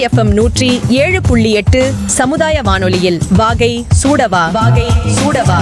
FM நூற்றி ஏழு புள்ளி எட்டு சமுதாய வானொலியில் வாகை சூடவா வாகை சூடவா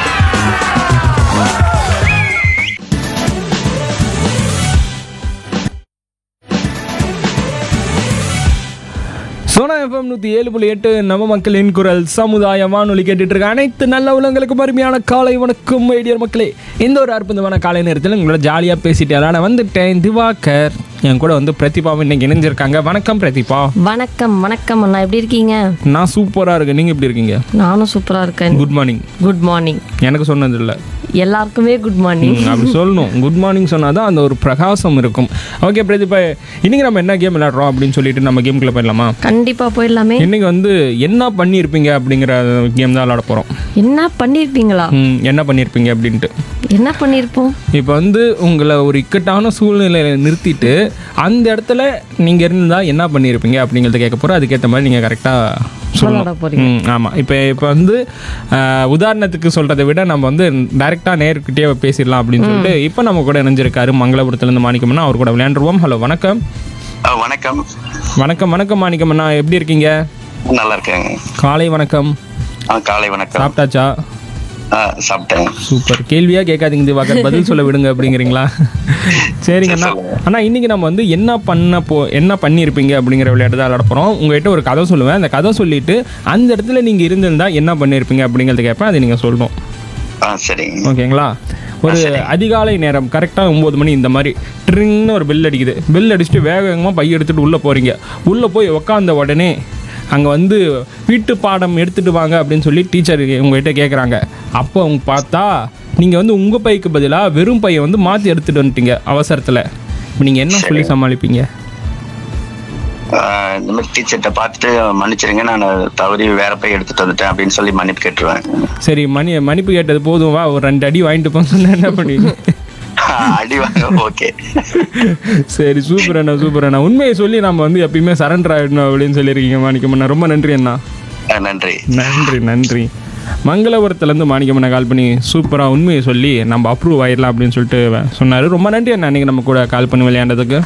சோனா எஃப்எம் நூற்றி ஏழு புள்ளி எட்டு நம்ம மக்களின் குரல் சமுதாய வானொலி கேட்டுட்டு இருக்க அனைத்து நல்ல உலகங்களுக்கும் அருமையான காலை வணக்கம் ஐடியர் மக்களே இந்த ஒரு அற்புதமான காலை நேரத்தில் உங்களோட ஜாலியாக பேசிட்டு நான் வந்துட்டேன் திவாகர் என் கூட வந்து பிரதிபாவும் இன்னைக்கு இணைஞ்சிருக்காங்க வணக்கம் பிரதிபா வணக்கம் வணக்கம் அண்ணா எப்படி இருக்கீங்க நான் சூப்பராக இருக்கேன் நீங்கள் எப்படி இருக்கீங்க நானும் சூப்பரா இருக்கேன் குட் மார்னிங் குட் மார்னிங் எனக்கு சொன்னது இல்லை எல்லாருக்குமே குட் மார்னிங் அப்படி சொல்லணும் குட் மார்னிங் சொன்னால் தான் அந்த ஒரு பிரகாசம் இருக்கும் ஓகே பிரதீபா இன்னைக்கு நம்ம என்ன கேம் விளையாடுறோம் அப்படின்னு சொல்லிட்டு நம்ம கேம்குள்ளே போயிடலாமா கண்டிப்பா போயிடலாமே இன்னைக்கு வந்து என்ன பண்ணியிருப்பீங்க அப்படிங்கிற கேம் தான் விளையாட போகிறோம் என்ன பண்ணிருப்பீங்களா ம், என்ன பண்ணியிருப்பீங்க அப்படின்ட்டு என்ன பண்ணிருப்போம் இப்போ வந்து உங்களை ஒரு இக்கட்டான சூழ்நிலையில நிறுத்திட்டு அந்த இடத்துல நீங்கள் இருந்தால் என்ன பண்ணியிருப்பீங்க அப்படிங்கிறத கேட்க போகிறோம் அதுக்கேற்ற மாதிரி நீங்கள் கரெக்டாக விளையாட சொல்லணும் போறீங்க ம் ஆமாம் இப்போ இப்போ வந்து ஆஹ், உதாரணத்துக்கு சொல்கிறத விட நம்ம வந்து டைரெக்டாக நேர்கிட்டயே பேசிடலாம் அப்படின்னு சொல்லிட்டு இப்போ நம்ம கூட இணைஞ்சிருக்காரு மங்களபுரத்துலேருந்து மாணிக்கம்னா அவர் கூட விளையாண்டுருவோம் ஹலோ வணக்கம் ஆ, வணக்கம் வணக்கம் வணக்கம் மாணிக்கம்ண்ணா எப்படி இருக்கீங்க நல்லா இருக்கேங்க காலை வணக்கம் ஆ காலை வணக்கம் சாப்பிட்டாச்சா ஆ சாப்பிட்டேன் சூப்பர் கேள்வியா கேட்காதீங்க திவாகர் பதில் சொல்ல விடுங்க அப்படிங்கிறீங்களா சரிங்க அண்ணா அண்ணா இன்னைக்கு நம்ம வந்து என்ன பண்ண போ என்ன பண்ணியிருப்பீங்க அப்படிங்கிற விளையாட்டு தான் விளையாட போகிறோம் உங்ககிட்ட ஒரு கதை சொல்லுவேன் அந்த கதை சொல்லிட்டு அந்த இடத்துல நீங்கள் இருந்திருந்தா என்ன பண்ணியிருப்பீங்க அப்படிங்கிறத கேட்பேன் அதை நீங்கள் சொல்லணும் ஆ சரிங்க ஓகேங்களா ஒரு அதிகாலை நேரம் கரெக்டாக ஒம்பது மணி இந்த மாதிரி ட்ரிங்னு ஒரு பெல் அடிக்குது பெல் அடிச்சுட்டு வேக வேகமாக பை எடுத்துகிட்டு உள்ளே போகிறீங்க உள்ளே போய் உக்காந்த உடனே அங்கே வந்து வீட்டு பாடம் எடுத்துகிட்டு வாங்க அப்படின்னு சொல்லி டீச்சர் உங்ககிட்ட கேட்குறாங்க அப்போ அவங்க பார்த்தா நீங்கள் வந்து உங்கள் பைக்கு பதிலாக வெறும் பையை வந்து மாற்றி எடுத்துகிட்டு வந்துட்டீங்க அவசரத்தில் இப்போ நீங்கள் என்ன சொல்லி சமாளிப்பீங்க ஆ, இந்த மாதிரி டீச்சர்கிட்ட பார்த்துட்டு மன்னிச்சிருங்க நான் தவறி வேற போய் எடுத்துட்டு வந்துட்டேன் அப்படின்னு சொல்லி மன்னிப்பு கேட்டுருவேன் சரி மணி மன்னிப்பு கேட்டது போதும் வா ஒரு ரெண்டு அடி வாங்கிட்டு போன்னு சொன்னா என்ன பண்ணுவீங்க ஆ, அடி வாங்க ஓகே சரி சூப்பர் அண்ணா சூப்பர் அண்ணா உண்மையை சொல்லி நம்ம வந்து எப்பயுமே சரண்டர் ஆகிடணும் அப்படின்னு சொல்லியிருக்கீங்க மாணிக்கம்மண்ணா ரொம்ப நன்றி அண்ணா ஆ, நன்றி நன்றி நன்றி மங்களபுரத்துலேருந்து மாணிக்கம்மனை கால் பண்ணி சூப்பராக உண்மையை சொல்லி நம்ம அப்ரூவ் ஆயிடலாம் அப்படின்னு சொல்லிட்டு சொன்னார் ரொம்ப நன்றி அண்ணா அன்றைக்கி நம்ம கூட கால் பண்ணி விளையாண்டதுக்கு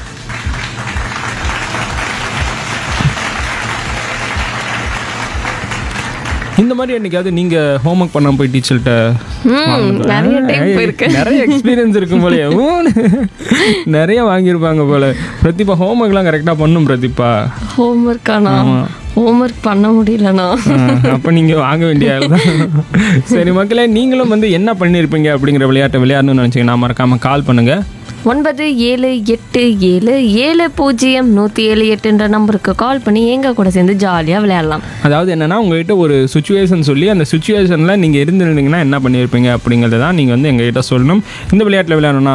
இந்த மாதிரி என்னைக்காவது நீங்க ஹோம்ஒர்க் பண்ணாம போய் டீச்சர்கிட்ட ம், நிறைய time போயிருக்கேன். நிறைய எக்ஸ்பீரியன்ஸ் இருக்கும் போலயே ஊன்னு நிறைய வாங்கியிருப்பாங்க போல பிரதீபா ஹோம்ஒர்க்லாம் கரெக்டாக பண்ணும் பிரதீபா ஹோம்ஒர்க் ஆனா ஹோம்ஒர்க் பண்ண முடியலண்ணா அப்போ நீங்கள் வாங்க வேண்டிய ஆள் தான் சரி மக்களே நீங்களும் வந்து என்ன பண்ணியிருப்பீங்க அப்படிங்கிற விளையாட்டை விளையாடணும்னு நினச்சிங்கன்னா மறக்காமல் கால் பண்ணுங்கள் ஒன்பது ஏழு எட்டு ஏழு ஏழு பூஜ்ஜியம் நூற்றி ஏழு எட்டுன்ற நம்பருக்கு கால் பண்ணி எங்க கூட சேர்ந்து ஜாலியாக விளையாடலாம் அதாவது என்னன்னா உங்ககிட்ட ஒரு சுச்சுவேஷன் சொல்லி அந்த சுச்சுவேஷனில் நீங்கள் இருந்திருந்தீங்கன்னா என்ன பண்ணியிருப்பீங்க அப்படிங்கிறத தான் நீங்கள் வந்து எங்ககிட்ட சொல்லணும் இந்த விளையாட்டில் விளையாடணும்னா